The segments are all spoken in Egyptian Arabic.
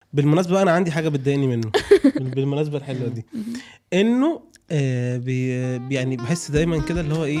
بالمناسبه بقى انا عندي حاجه بتضايقني منه بالمناسبه الحلوه دي انه آه بي يعني بحس دايما كده اللي هو ايه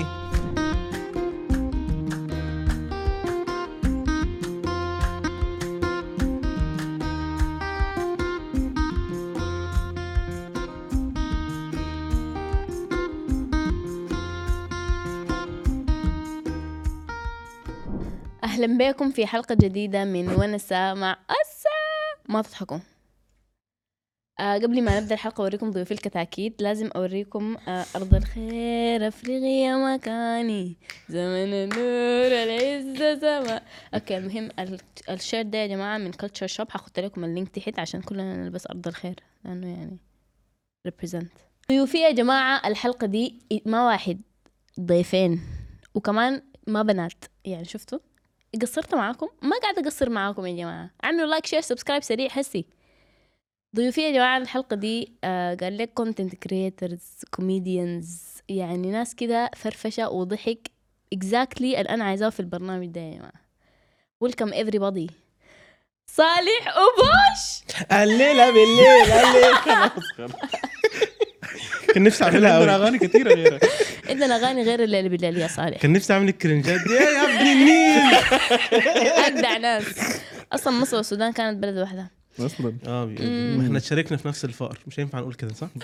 اهلا بكم في حلقه جديده من ونسة مع أسا ما تضحكوا آه قبل ما نبدا الحلقه اوريكم ضيوف الكتاكيت لازم اوريكم آه ارض الخير افريقيا مكاني زمن النور العز سما اوكي المهم ال- الشير ده يا جماعه من كلتشر شوب حاخد لكم اللينك تحت عشان كلنا نلبس ارض الخير لانه يعني ريبريزنت ضيوفي يا جماعه الحلقه دي ما واحد ضيفين وكمان ما بنات يعني شفتوا قصرت معاكم ما قاعدة أقصر معاكم يا جماعة اعملوا لايك شير سبسكرايب سريع حسي ضيوفي يا جماعة الحلقة دي آه قال لك كونتنت كريترز كوميديانز يعني ناس كده فرفشة وضحك اكزاكتلي اللي أنا عايزاه في البرنامج ده يا جماعة ويلكم everybody صالح وبوش الليله بالليل الليل كان نفسي اعملها عندنا قوي اغاني كثيره غيرها عندنا أغاني غير الليل بالليل يا صالح كان نفسي اعمل الكرنجات دي يا ابن النيل أجدع ناس أصلا مصر والسودان كانت بلد واحدة اصلا اه بي- ما احنا اتشاركنا في نفس الفقر مش هينفع نقول كده صح؟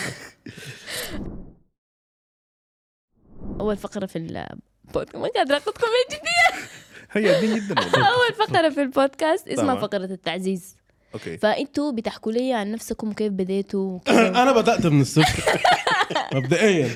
أول فقرة في البودكاست ما قادرة أخذكم من جديد هي دي جدا والله. أول فقرة في البودكاست اسمها طبعا. فقرة التعزيز اوكي فأنتوا بتحكوا لي عن نفسكم كيف بديتوا وكذا. انا بدات من الصفر مبدئيا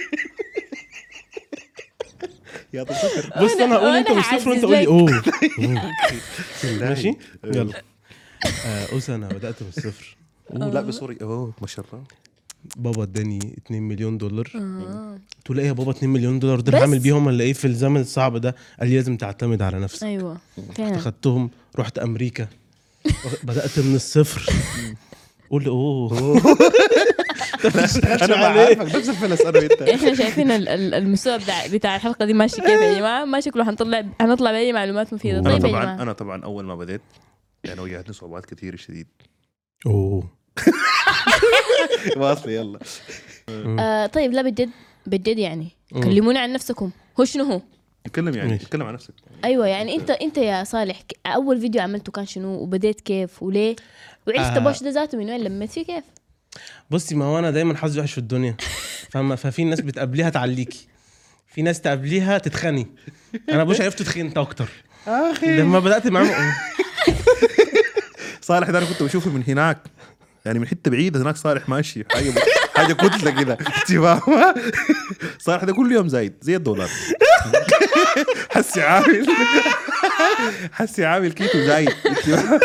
يا طب صفر بص انا هقول انت وأنا من الصفر وانت هعزز قول لي لك. اوه أوه. ماشي يلا آه، اوسا انا بدات من الصفر أوه، لا بسوري اوه ما شاء الله بابا اداني 2 مليون دولار آه. قلت له ايه يا بابا 2 مليون دولار دول بس؟ هعمل بيهم ولا ايه في الزمن الصعب ده قال لي لازم تعتمد على نفسك أيوة فعلا اخدتهم رحت امريكا بدات من الصفر قول اوه انا ما عارفك نفس الفلس انا وانت احنا شايفين ال- ال- المستوى بتاع بتاع الحلقة دي ماشي كيف يا جماعة ما شكله هنطلع هنطلع بأي معلومات مفيدة انا طيب يا طبعا جماعة انا طبعا اول ما بديت يعني واجهتني صعوبات كثير شديد اوه واصل يلا آه طيب لا بجد بجد يعني مم. كلموني عن نفسكم هو شنو هو؟ اتكلم يعني ماشي. اتكلم عن نفسك ايوه يعني انت انت يا صالح ك- اول فيديو عملته كان شنو وبديت كيف وليه؟ وعرفت آه. بوش ده ذاته من وين لميت فيه كيف؟ بصي ما هو انا دايما حظي وحش في الدنيا فاهمه ففي ناس بتقابليها تعليكي في ناس تقابليها تتخني انا بوش عرفت تخنت اكتر اخي لما بدات معاه صالح ده انا كنت بشوفه من هناك يعني من حته بعيده هناك صالح ماشي حاجه حاجه كتله كده انت فاهمه صالح ده كل يوم زايد زي الدولار حسي عامل حسي عامل كيتو زايد أنت فاهمة؟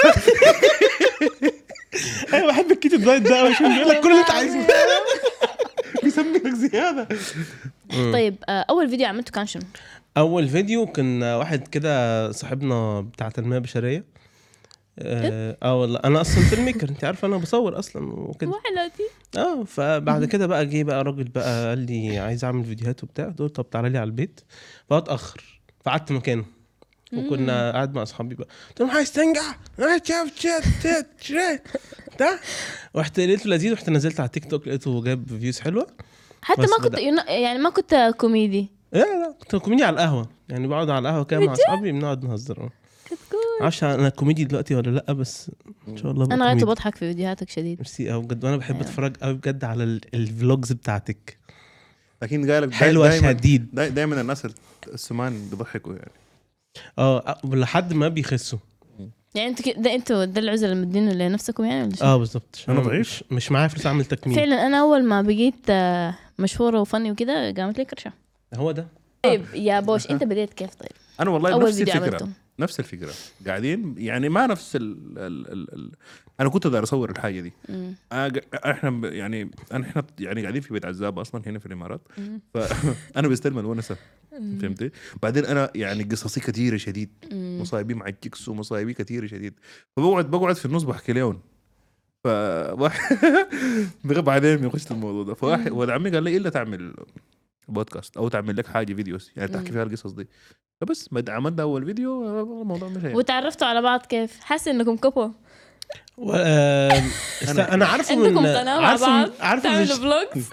ايوه بحب الكيت الدايت ده قوي عشان بيقول لك كل اللي انت عايزه بيسميك زياده طيب آه اول فيديو عملته كان شنو؟ اول فيديو كان واحد كده صاحبنا بتاع تنميه بشريه اه آه والله انا اصلا فيلم ميكر انت عارفه انا بصور اصلا وكده وحلاتي اه فبعد كده بقى جه بقى راجل بقى قال لي عايز اعمل فيديوهات وبتاع قلت له طب تعالى لي على البيت فاتاخر فقعدت مكانه وكنا قاعد مع اصحابي بقى قلت لهم عايز تنجح عايز تشوف تشات تشات تشات ده رحت لقيته لذيذ رحت نزلت على تيك توك لقيته جاب فيوز حلوه حتى بس ما كنت بدأ. ينا- يعني ما كنت كوميدي لا لا لا كنت كوميدي على القهوه يعني بقعد على القهوه كده مع اصحابي بنقعد نهزر اه معرفش انا كوميدي دلوقتي ولا لا بس ان شاء الله بقى انا غايته كوميدي. بضحك في فيديوهاتك شديد ميرسي قوي بجد وانا بحب أيوة. اتفرج قوي بجد على ال- الفلوجز بتاعتك لكن قالك حلوه شديد دائما الناس السمان بيضحكوا يعني اه لحد ما بيخسوا يعني انتوا كده- ده انتوا ده العزله اللي مدينه لنفسكم يعني ولا شنو؟ اه بالظبط عشان أنا ضعيف. مش, مش معايا فلوس اعمل تكميم فعلا انا اول ما بقيت آه، مشهوره وفني وكده قامت لي كرشه هو ده طيب يا بوش انت بديت كيف طيب؟ انا والله اول نفس فيديو الفكره عملته نفس الفكره قاعدين يعني ما نفس ال ال ال ال انا كنت داير اصور الحاجه دي مم. أنا- احنا ب- يعني انا احنا يعني قاعدين في بيت عزاب اصلا هنا في الامارات مم. فانا بستلم الونسه فهمتي؟ بعدين انا يعني قصصي كثيره شديد مم. مصايبي مع الكيكس ومصايبي كثيره شديد فبقعد بقعد في النص بحكي لهم فواحد بغيب بعدين بيخش الموضوع ده فواحد ولد عمي قال لي الا تعمل بودكاست او تعمل لك حاجه فيديوز يعني تحكي مم. فيها القصص دي فبس بعد عملنا اول فيديو الموضوع مش يعني. وتعرفتوا على بعض كيف؟ حاسه انكم كوبو و... آه... است... انا عارفه من عندكم قناه مع عارفه بعض من... عارفه تعملوا من... فلوجز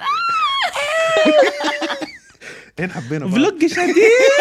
اين حبينا بعض. فلوج شديد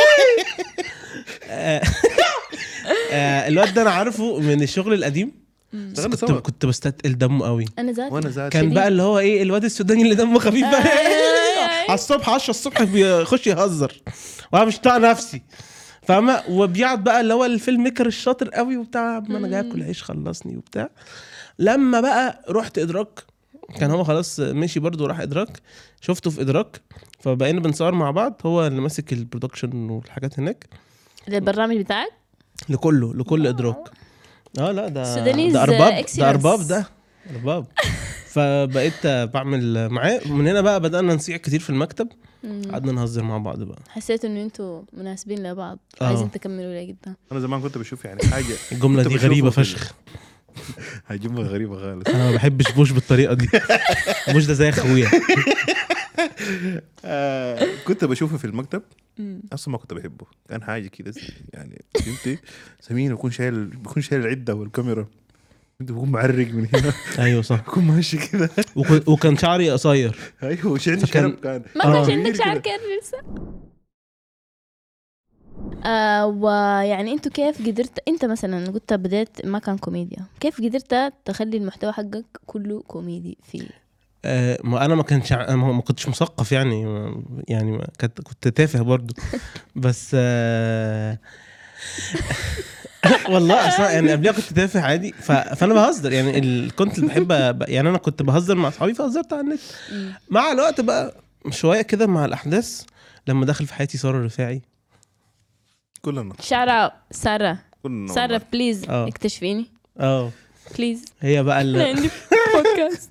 آه، آه، الواد ده انا عارفه من الشغل القديم اشتغلنا كنت سوا كنت بستثقل دمه قوي انا ذاتي وانا ذات كان شديد. بقى اللي هو ايه الواد السوداني اللي دمه خفيف بقى أيوة. على الصبح 10 الصبح بيخش يهزر وانا مش طايق نفسي فاهمة وبيقعد بقى اللي هو الفيلم ميكر الشاطر قوي وبتاع ما انا جاي اكل عيش خلصني وبتاع لما بقى رحت ادراك كان هو خلاص مشي برضه وراح ادراك شفته في ادراك فبقينا بنصور مع بعض هو اللي ماسك البرودكشن والحاجات هناك البرنامج بتاعك لكله لكل ادراك اه لا ده سودانيز ده ارباب excellence. ده ارباب ده ارباب فبقيت بعمل معاه من هنا بقى بدانا نصيع كتير في المكتب قعدنا نهزر مع بعض بقى حسيت انه انتوا مناسبين لبعض آه. عايزين تكملوا لقدام انا زمان كنت بشوف يعني حاجه الجمله كنت دي بشوفه غريبه في ال- فشخ هاي جمله غريبه خالص انا ما بحبش بوش بالطريقه دي بوش ده زي اخويا آه كنت بشوفه في المكتب اصلا ما كنت بحبه كان حاجه كده يعني فهمتي سمين بيكون شايل بيكون شايل العده والكاميرا انت بكون معرق من هنا ايوه صح بكون ماشي كده وك- وكان شعري قصير ايوه وش عندي فكان- شنب كان ما آه. كانش عندك كبير شعر كده. كير لسه آه ويعني انتوا كيف قدرت انت مثلا قلت بديت ما كان كوميديا كيف قدرت تخلي المحتوى حقك كله كوميدي فيه آه ما انا ما كانش ع- ما ما كنتش مثقف يعني ما- يعني ما كنت كنت تافه برضو بس آه والله اصلا يعني قبلها كنت تافه عادي ف... فانا بهزر يعني ال... كنت اللي بحب ب- يعني انا كنت بهزر مع اصحابي فهزرت على النت مم. مع الوقت بقى شويه كده مع الاحداث لما دخل في حياتي ساره الرفاعي كلنا شارع سارة كلنا سارة والله. بليز آه. اكتشفيني اه بليز هي بقى انا ال... عندي بودكاست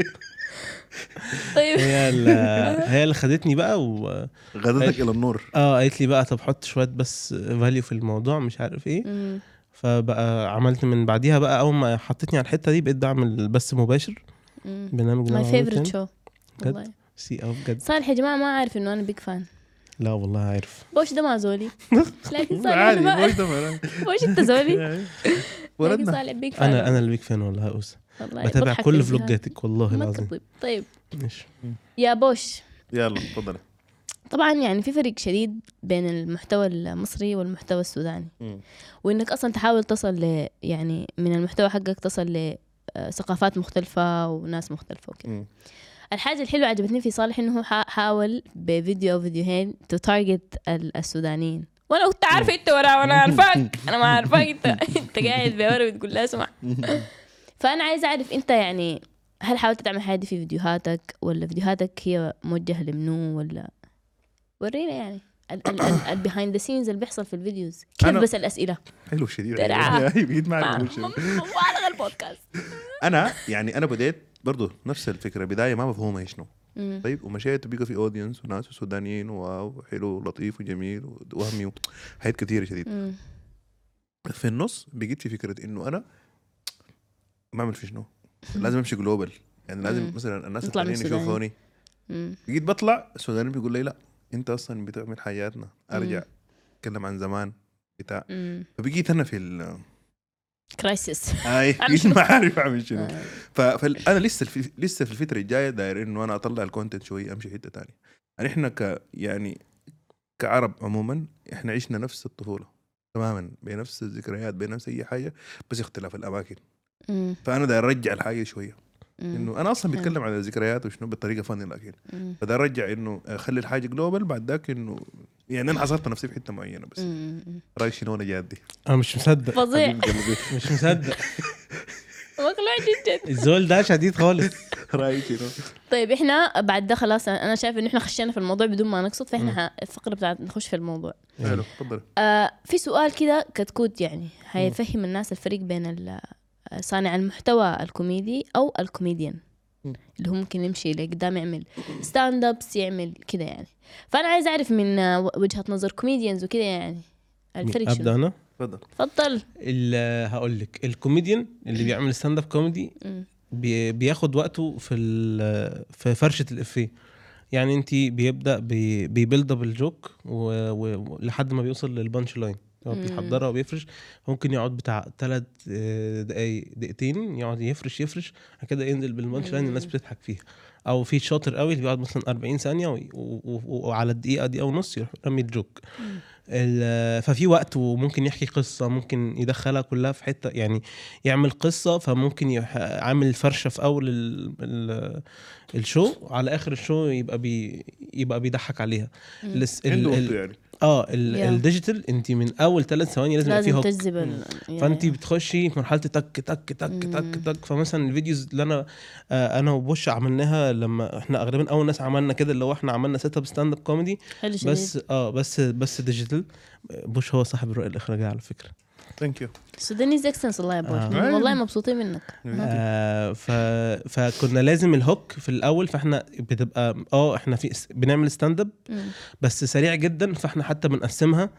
طيب هي ال... هي اللي خدتني بقى و غدتك الى النور اه قالت لي بقى طب حط شويه بس فاليو في الموضوع مش عارف ايه مم. فبقى عملت من بعديها بقى اول ما حطتني على الحته دي بقيت بعمل بس مباشر مم. برنامج ماي نوع فيفورت تاني. شو بجد؟ والله سي اه بجد صالح يا جماعة ما عارف انه انا بيج فان لا والله عارف بوش ده ما زولي لكن صالح عادي انا ما موش ده ما- بوش انت زولي لكن ولدنا صالح بيج فان انا انا اللي بيك فان والله يا اوسه والله بتابع بضحك كل في الفيديوهات. فلوجاتك والله ما العظيم تطيب طيب ماشي يا بوش يلا تفضل طبعا يعني في فرق شديد بين المحتوى المصري والمحتوى السوداني وانك اصلا تحاول تصل ل يعني من المحتوى حقك تصل لثقافات مختلفة وناس مختلفة وكده الحاجة الحلوة عجبتني في صالح انه هو حا- حاول بفيديو او فيديوهين تو تارجت السودانيين وانا كنت عارفة انت وراه وانا عارفاك انا ما عارفاك انت انت قاعد بورا بتقول لا اسمع فانا عايزة اعرف انت يعني هل حاولت تعمل حاجة دي في فيديوهاتك ولا فيديوهاتك هي موجهة لمنو ولا ورينا يعني البيهايند ذا سينز اللي بيحصل في الفيديوز كيف أنا- بس الاسئله حلو شديد ترى. بيد ما- معك ما- ما الغى البودكاست انا يعني انا بديت برضه نفس الفكره بدايه ما مفهومه شنو مم. طيب ومشيت بقى في اودينس وناس سودانيين واو حلو ولطيف وجميل ووهمي حاجات كثيره شديد مم. في النص بقيت في فكره انه انا ما اعمل في شنو لازم امشي جلوبال يعني لازم مم. مثلا الناس نطلع من الثانيين السودان. يشوفوني مم. بقيت بطلع السودانيين بيقول لي لا انت اصلا بتعمل حياتنا ارجع مم. اتكلم عن زمان بتاع مم. فبقيت انا في ال كرايسيس اي أعمل بقيت شنو؟ ما عارف اعمل شنو آه. فانا لسه الف... لسه في الفتره الجايه داير انه انا اطلع الكونتنت شوي امشي حته تانية يعني احنا ك يعني كعرب عموما احنا عشنا نفس الطفوله تماما بنفس الذكريات بنفس اي حاجه بس اختلاف الاماكن مم. فانا داير ارجع الحاجه شويه مم. انه انا اصلا فاهم. بتكلم عن الذكريات وشنو بطريقه فني لكن مم. فداير ارجع انه اخلي الحاجه جلوبال بعد ذاك انه يعني انا حصرت نفسي في حته معينه بس مم. مم. رايك شنو انا جاد دي انا مش مصدق فظيع حبيب قلبي مش مصدق مقلوع جدا الزول ده شديد خالص رايك شنو طيب احنا بعد ده خلاص انا شايف انه احنا خشينا في الموضوع بدون ما نقصد فاحنا ح- الفقره بتاعت نخش في الموضوع حلو تفضل آه في سؤال كده كتكوت يعني هيفهم الناس الفريق بين ال- صانع المحتوى الكوميدي او الكوميديان مم. اللي هو ممكن يمشي لقدام يعمل ستاند ابس يعمل كده يعني فانا عايز اعرف من آه، وجهه نظر كوميديانز وكده يعني الفريق ابدا شنو انا تفضل تفضل ال- هقول لك الكوميديان اللي بيعمل ستاند اب كوميدي مم. بي بياخد وقته في ال- في فرشه الافيه يعني انت بيبدا بي بيبيلد اب الجوك و- و- لحد ما بيوصل للبانش لاين هو مم. بيحضرها وبيفرش ممكن يقعد بتاع ثلاث دقايق دقيقتين يقعد يفرش يفرش بعد كده ينزل بالبانش لاين الناس مم. بتضحك فيها او في شاطر قوي اللي بيقعد مثلا 40 ثانيه وي- و- و- وعلى الدقيقه دقيقه ونص يروح رمي الجوك مم. ال- ففي وقت وممكن يحكي قصه ممكن يدخلها كلها في حته يعني يعمل قصه فممكن يح- عامل فرشه في اول ال ال الشو على اخر الشو يبقى بي يبقى بيضحك عليها مم. الس- ال- عنده ال- وقته يعني اه ال- Yeah. الديجيتال انت من اول ثلاث ثواني لازم يبقى فيه لازم هوك تجذب ال- يا- فانت يا. بتخشي في مرحله تك تك تك مم. تك تك فمثلا الفيديوز اللي انا آه انا وبوش عملناها لما احنا غالبا اول ناس عملنا كده اللي هو احنا عملنا سيت اب ستاند اب كوميدي حلو شديد بس اه بس بس ديجيتال بوش هو صاحب الرؤيه الاخراجيه على فكره ثانك يو سودانيز اكسنس والله يا بوش آه. والله مبسوطين منك آه ف... فكنا لازم الهوك في الاول فاحنا بتبقى اه احنا في بنعمل ستاند اب مم. بس سريع جدا فاحنا حتى بنقسمها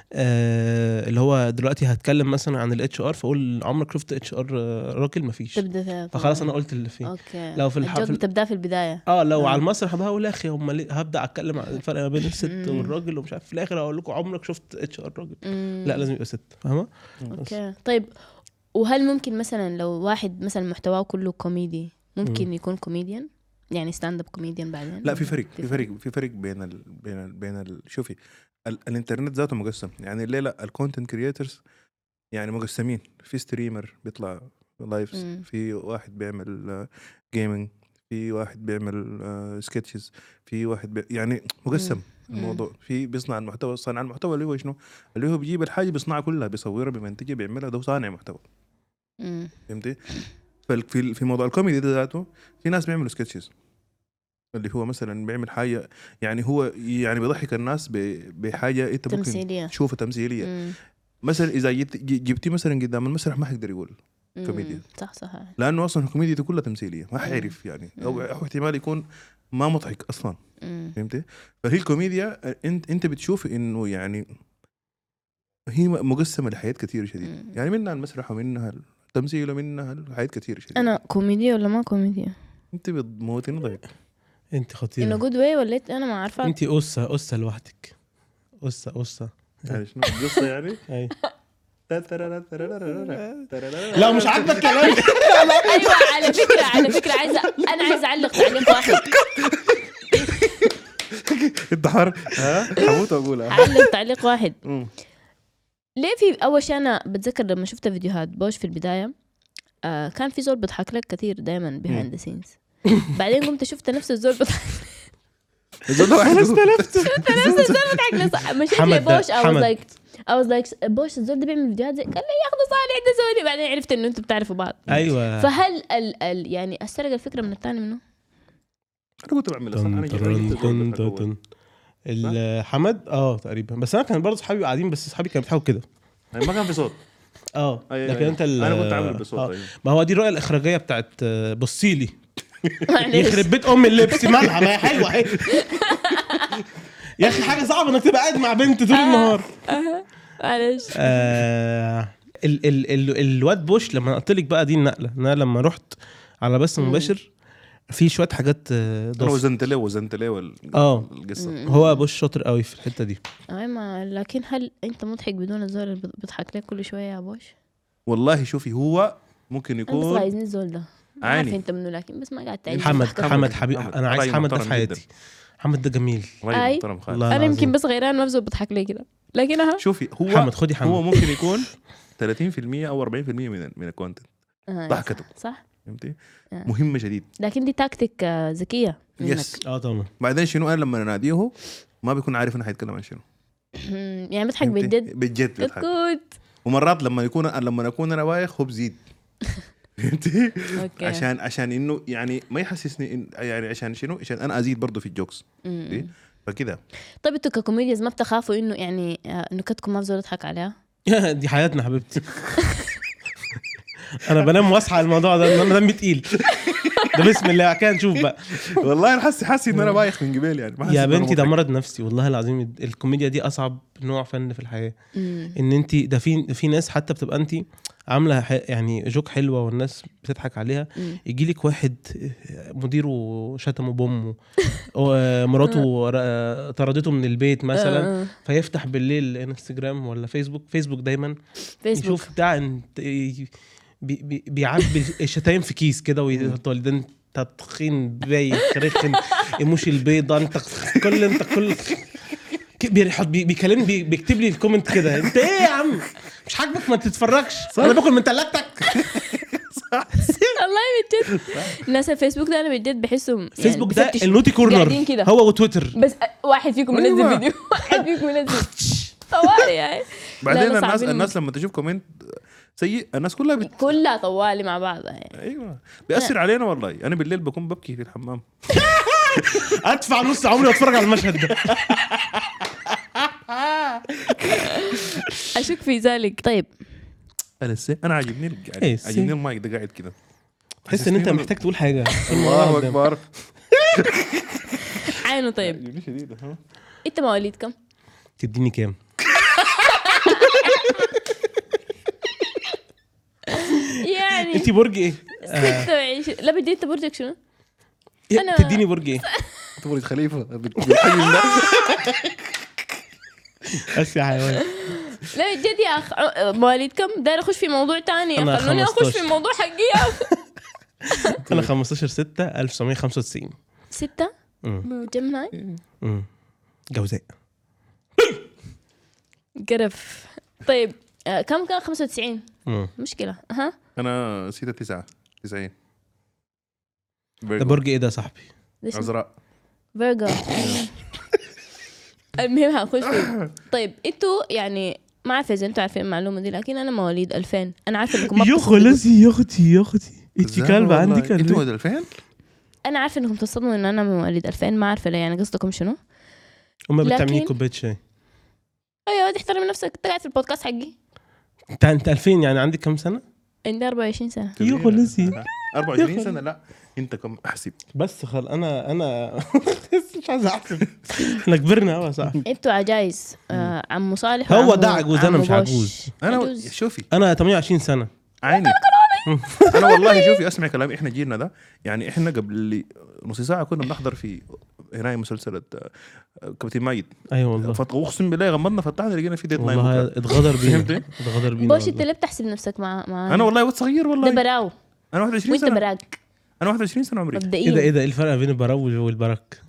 آه اللي هو دلوقتي هتكلم مثلا عن الاتش ار فاقول عمرك شفت اتش ار راجل مفيش تبدا فيها فخلاص انا قلت اللي فيه اوكي لو في الح- الجوك في ال- بتبدا في البدايه اه لو آه. على المسرح بقى اقول يا اخي هم ليه هبدا اتكلم عن الفرق ما بين الست مم. والراجل ومش عارف في الاخر اقول لكم عمرك شفت اتش ار راجل مم. لا لازم يبقى ست فاهمه؟ اوكي طيب وهل ممكن مثلا لو واحد مثلا محتواه كله كوميدي ممكن يكون كوميديان يعني ستاند اب كوميديان بعدين لا في فرق في فرق في فرق بين ال بين ال بين ال شوفي ال الانترنت ذاته مقسم يعني الليله الكونتنت كريترز يعني مقسمين في ستريمر بيطلع لايفز مم. في واحد بيعمل جيمنج في واحد بيعمل سكتشز في واحد بي يعني مقسم مم. الموضوع في بيصنع المحتوى صانع المحتوى اللي هو شنو اللي هو بيجيب الحاجه بيصنعها كلها بيصورها بيمنتجها بيعملها ده هو صانع محتوى مم. فهمتي؟ ففي في موضوع الكوميدي ده ذاته في ناس بيعملوا سكتشز اللي هو مثلا بيعمل حاجه يعني هو يعني بيضحك الناس ب- بحاجه انت ممكن تمثيليه تشوفها تمثيليه مم. مثلا مثلا اذا جبت جبتي مثلا قدام المسرح ما حيقدر يقول مم. كوميديا. صح صح لانه اصلا الكوميديا دي كلها تمثيليه ما حيعرف يعني او مم. او احتمال يكون ما مضحك اصلا مم. فهمتي؟ فهي الكوميديا انت انت بتشوفي انه يعني هي مقسمه لحياة كثير شديد مم. يعني منها المسرح ومنها التمثيل ومنها حياة كثير شديد انا كوميديا ولا ما كوميديا؟ انت بتموتين ضحك انت انه خطيره جود واي ولا إنت- انا ما عارفه انت اسه اسه لوحدك اسه اسه يعني شنو القصه يعني؟ أي. لا لا مش عاجبك كلام ايوه على فكره على فكره عايزه انا عايزه اعلق تعليق واحد انت حر ها حموت واقولها اعلق تعليق واحد مم. ليه في اول شيء انا بتذكر لما شفت فيديوهات بوش في البدايه آه كان في زول بيضحك لك كثير دائما بيهايند ذا سينز بعدين قمت شفت نفس الزول بيضحك الزول ده واحد انا استلفت نفس الزول بيضحك لي صح مشيت لي حمد ده، بوش I was حمد. like I was like بوش الزول ده بيعمل فيديوهات زي قال لي يا اخي صالح ده سوني بعدين عرفت انه انتم بتعرفوا بعض ايوه فهل ال ال يعني استرق الفكره من الثاني منه؟ انا كنت بعمل اصلا انا تن جيت- تن جيت تن الزول تن تن. الحمد اه تقريبا بس انا كان برضه صحابي قاعدين بس صحابي كانوا بيضحكوا كده يعني ما كان في صوت اه أي- لكن أي. انت ال- انا كنت عامل بصوت آه. أيوة. ما هو دي الرؤيه الاخراجيه بتاعت آه، بصيلي معلش يخرب بيت ام اللبس مالها ما هي حلوه اهي يا اخي حاجه صعبه انك تبقى قاعد مع بنت طول النهار معلش آه ال ال ال الواد بوش لما قلت لك بقى دي النقله إن انا لما رحت على بث مم. مباشر في شويه حاجات آه، انا ضافت وزنت له وزنت له وال- آه. القصه مم. هو بوش شاطر قوي في الحته دي أي ما لكن هل انت مضحك بدون الزول اللي بيضحك لك كل شويه يا بوش؟ والله شوفي هو ممكن انا بس يكون عايزني الزول ده ما عاني. عارف انت منه لكن بس ما قاعد تعيش حمد ضحكة. حمد حبيب حمد. انا عايز رأي حمد ده في محترم حياتي حمد ده جميل راجل أي. محترم خالص والله انا العظيم. يمكن بس غيران ما بزول بضحك لي كده لكن اها شوفي هو حمد خدي حمد هو ممكن يكون 30% او 40% من من الكونتنت آه، ضحكته. صح, صح فهمتي؟ آه. مهمه شديد لكن دي تاكتيك آه، ذكيه منك يس اه طبعا بعدين شنو انا لما اناديه ما بيكون عارف انا حيتكلم عن شنو يعني بضحك فهمتي؟ بجد بجد بيضحك كتكوت ومرات لما يكون لما اكون انا بايخ هو بزيد فهمتي؟ اوكي عشان عشان انه يعني ما يحسسني إن يعني عشان شنو؟ عشان انا ازيد برضه في الجوكس مم. دي. فكده طيب انتوا ككوميديانز ما بتخافوا انه يعني آه، نكتكم ما بزول يضحك عليها؟ دي حياتنا حبيبتي انا بنام واصحى على الموضوع ده إن انا دمي تقيل ده بسم الله كده نشوف بقى والله انا حاسس حاسس ان انا بايخ من قبل يعني ما حاسس يا إن أنا بنتي ده مضحك. مرض نفسي والله العظيم الكوميديا دي اصعب نوع فن في الحياه مم. ان انت ده في في ناس حتى بتبقى انت عامله ح- يعني جوك حلوه والناس بتضحك عليها مم. يجي لك واحد مديره شتمه بامه ومراته ر- طردته من البيت مثلا آه، آه. فيفتح بالليل انستجرام ولا فيسبوك فيسبوك دايما فيسبوك يشوف بتاع انت بي بي بيعبي الشتايم في كيس كده ويحط ده انت تخين بايخ رخم ايموشي البيضه انت كل انت كل ك- بيحط بي- بيكلمني بي- بيكتب لي الكومنت كده انت ايه يا عم مش عاجبك ما تتفرجش انا باكل من تلاجتك والله بجد الناس الفيسبوك ده انا بجد بحسهم يعني فيسبوك ده بفتش- النوتي كورنر قاعدين كده هو وتويتر بس واحد فيكم منزل أيوة. فيديو واحد فيكم منزل طوالي يعني بعدين لا، لا، الناس صعبين. الناس لما تشوف كومنت سيء الناس كلها بت... كلها طوالي مع بعضها يعني ايوه بيأثر علينا والله انا بالليل بكون ببكي في الحمام ادفع نص عمري واتفرج على المشهد ده اشك في ذلك طيب انا السي انا عاجبني إيه القعد السي؟ عاجبني المايك ده قاعد كده تحس ان انت حسسني محتاج تقول حاجه الله اكبر عينه طيب عاجبني شديد ها انت مواليد كم؟ تديني كام يعني انت برج ايه آه، 26 لا بدي انت برجك شنو؟ أنا- تديني برج ايه انت ولد خليفه بت- بالحجم ده بس يا حيوان لا جد يا اخ مواليد كم؟ داير اخش في موضوع تاني أنا خلوني اخش 15. في الموضوع حقي يا أخ. انا 15 6 1995 ستة امم جمناي امم جوزاء قرف طيب آه، كم كان 95 امم مشكلة ها انا 6 9 90 ده برج ايه ده يا صاحبي ليش عذراء فيرجو المهم هنخش فيه طيب انتوا يعني ما اعرف اذا انتوا عارفين المعلومة دي لكن انا مواليد 2000 انا عارفة انكم ما بتصدقوا يا اختي يا اختي انت إزاي كلبه والله؟ عندك انت قلبي ولد 2000 انا عارفه انكم تصدموا ان انا من مواليد 2000 ما عارفه ليه يعني قصدكم شنو امي بتعملي لكن- كوبايه شاي ايوه تحترم نفسك انت قاعد في البودكاست حقي انت انت 2000 يعني عندك كم سنه عندي 24 سنه يا خلصي. 24 سنه لا انت كم احسب بس خل انا انا مش عايز احسب احنا كبرنا قوي يا صاحبي انتوا عجايز آه عمو صالح هو وعمو- ده عجوز، أنا عمو مش بوش. عجوز. انا عجوز. شوفي انا 28 سنه عيني انا والله شوفي اسمع كلامي احنا جيلنا ده يعني احنا قبل نص ساعه كنا بنحضر في هنا مسلسل آه، كابتن ماجد ايوه والله فط- اقسم بالله غمضنا فتحنا لقينا في ديد لاين والله بكرة. اتغدر بينا فهمت؟ اتغدر بينا بوش انت والله. ليه بتحسب نفسك مع مع انا والله واد صغير ده والله براو انا 21 وانت سنه براك انا 21 سنه عمري ايه ده مبدئيا ايه ده ايه الفرق بين البراوج والبرك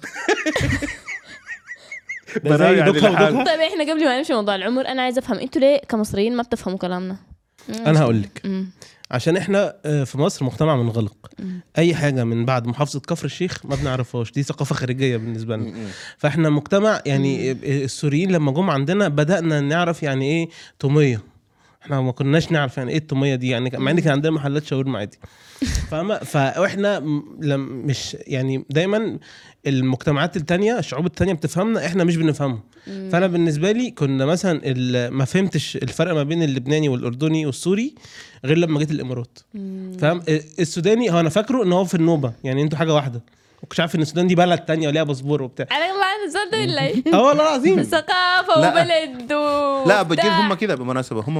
ده براوي زي يعني دوكا لحاله. ودوكا طيب احنا قبل ما نمشي موضوع العمر انا عايزه افهم انتوا ليه كمصريين ما بتفهموا كلامنا انا هقول لك أمم. عشان احنا آه، في مصر مجتمع منغلق مم. اي حاجه من بعد محافظه كفر الشيخ ما بنعرفهاش دي ثقافه خارجيه بالنسبه لنا م- م. فاحنا مجتمع يعني السوريين لما جم عندنا بدانا نعرف يعني ايه توميه احنا ما كناش نعرف يعني ايه التوميه دي يعني مع ان كان عندنا محلات شاورما عادي فاهمه فاحنا م- لم مش يعني دايما المجتمعات التانية الشعوب التانية بتفهمنا احنا مش بنفهمهم مم. فانا بالنسبه لي كنا مثلا ال- ما فهمتش الفرق ما بين اللبناني والاردني والسوري غير لما جيت الامارات مم. فاهم السوداني هو انا فاكره ان هو في النوبه يعني انتوا حاجه واحده ما كنتش عارف ان السودان دي بلد تانية وليها باسبور وبتاع على الله انا زول ده بالله اه والله العظيم ثقافه لا. وبلد و لا بجد بتاع. هم كده بالمناسبه هم